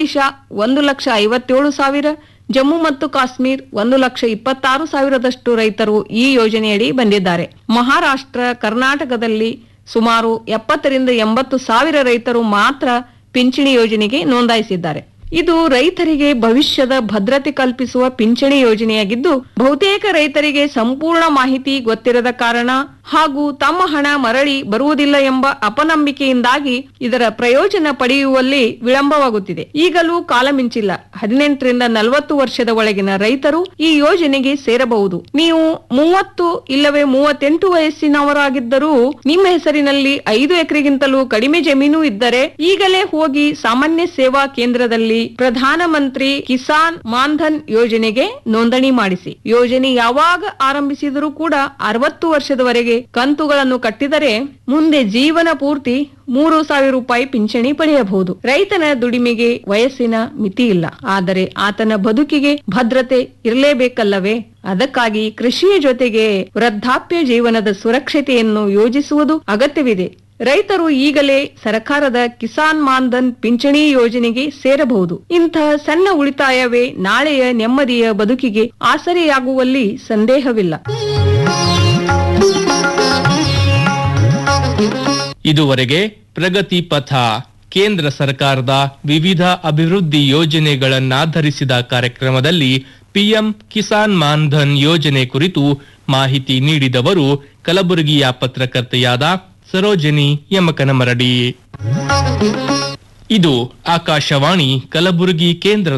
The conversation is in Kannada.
ಒಡಿಶಾ ಒಂದು ಲಕ್ಷ ಐವತ್ತೇಳು ಸಾವಿರ ಜಮ್ಮು ಮತ್ತು ಕಾಶ್ಮೀರ್ ಒಂದು ಲಕ್ಷ ಇಪ್ಪತ್ತಾರು ಸಾವಿರದಷ್ಟು ರೈತರು ಈ ಯೋಜನೆಯಡಿ ಬಂದಿದ್ದಾರೆ ಮಹಾರಾಷ್ಟ್ರ ಕರ್ನಾಟಕದಲ್ಲಿ ಸುಮಾರು ಎಪ್ಪತ್ತರಿಂದ ಎಂಬತ್ತು ಸಾವಿರ ರೈತರು ಮಾತ್ರ ಪಿಂಚಣಿ ಯೋಜನೆಗೆ ನೋಂದಾಯಿಸಿದ್ದಾರೆ ಇದು ರೈತರಿಗೆ ಭವಿಷ್ಯದ ಭದ್ರತೆ ಕಲ್ಪಿಸುವ ಪಿಂಚಣಿ ಯೋಜನೆಯಾಗಿದ್ದು ಬಹುತೇಕ ರೈತರಿಗೆ ಸಂಪೂರ್ಣ ಮಾಹಿತಿ ಗೊತ್ತಿರದ ಕಾರಣ ಹಾಗೂ ತಮ್ಮ ಹಣ ಮರಳಿ ಬರುವುದಿಲ್ಲ ಎಂಬ ಅಪನಂಬಿಕೆಯಿಂದಾಗಿ ಇದರ ಪ್ರಯೋಜನ ಪಡೆಯುವಲ್ಲಿ ವಿಳಂಬವಾಗುತ್ತಿದೆ ಈಗಲೂ ಕಾಲ ಮಿಂಚಿಲ್ಲ ಹದಿನೆಂಟರಿಂದ ನಲವತ್ತು ವರ್ಷದ ಒಳಗಿನ ರೈತರು ಈ ಯೋಜನೆಗೆ ಸೇರಬಹುದು ನೀವು ಮೂವತ್ತು ಇಲ್ಲವೇ ಮೂವತ್ತೆಂಟು ವಯಸ್ಸಿನವರಾಗಿದ್ದರೂ ನಿಮ್ಮ ಹೆಸರಿನಲ್ಲಿ ಐದು ಎಕರೆಗಿಂತಲೂ ಕಡಿಮೆ ಜಮೀನು ಇದ್ದರೆ ಈಗಲೇ ಹೋಗಿ ಸಾಮಾನ್ಯ ಸೇವಾ ಕೇಂದ್ರದಲ್ಲಿ ಪ್ರಧಾನಮಂತ್ರಿ ಕಿಸಾನ್ ಮಾನ್ಧನ್ ಯೋಜನೆಗೆ ನೋಂದಣಿ ಮಾಡಿಸಿ ಯೋಜನೆ ಯಾವಾಗ ಆರಂಭಿಸಿದರೂ ಕೂಡ ಅರವತ್ತು ವರ್ಷದವರೆಗೆ ಕಂತುಗಳನ್ನು ಕಟ್ಟಿದರೆ ಮುಂದೆ ಜೀವನ ಪೂರ್ತಿ ಮೂರು ಸಾವಿರ ರೂಪಾಯಿ ಪಿಂಚಣಿ ಪಡೆಯಬಹುದು ರೈತನ ದುಡಿಮೆಗೆ ವಯಸ್ಸಿನ ಮಿತಿ ಇಲ್ಲ ಆದರೆ ಆತನ ಬದುಕಿಗೆ ಭದ್ರತೆ ಇರಲೇಬೇಕಲ್ಲವೇ ಅದಕ್ಕಾಗಿ ಕೃಷಿಯ ಜೊತೆಗೆ ವೃದ್ಧಾಪ್ಯ ಜೀವನದ ಸುರಕ್ಷತೆಯನ್ನು ಯೋಜಿಸುವುದು ಅಗತ್ಯವಿದೆ ರೈತರು ಈಗಲೇ ಸರ್ಕಾರದ ಕಿಸಾನ್ ಮಾನ್ಧನ್ ಪಿಂಚಣಿ ಯೋಜನೆಗೆ ಸೇರಬಹುದು ಇಂತಹ ಸಣ್ಣ ಉಳಿತಾಯವೇ ನಾಳೆಯ ನೆಮ್ಮದಿಯ ಬದುಕಿಗೆ ಆಸರೆಯಾಗುವಲ್ಲಿ ಸಂದೇಹವಿಲ್ಲ ಇದುವರೆಗೆ ಪ್ರಗತಿ ಪಥ ಕೇಂದ್ರ ಸರ್ಕಾರದ ವಿವಿಧ ಅಭಿವೃದ್ಧಿ ಯೋಜನೆಗಳನ್ನಾಧರಿಸಿದ ಕಾರ್ಯಕ್ರಮದಲ್ಲಿ ಪಿಎಂ ಕಿಸಾನ್ ಮಾನ್ಧನ್ ಯೋಜನೆ ಕುರಿತು ಮಾಹಿತಿ ನೀಡಿದವರು ಕಲಬುರಗಿಯ ಪತ್ರಕರ್ತೆಯಾದ ಸರೋಜನಿ ಯಮಕನಮರಡಿ ಇದು ಆಕಾಶವಾಣಿ ಕಲಬುರಗಿ ಕೇಂದ್ರ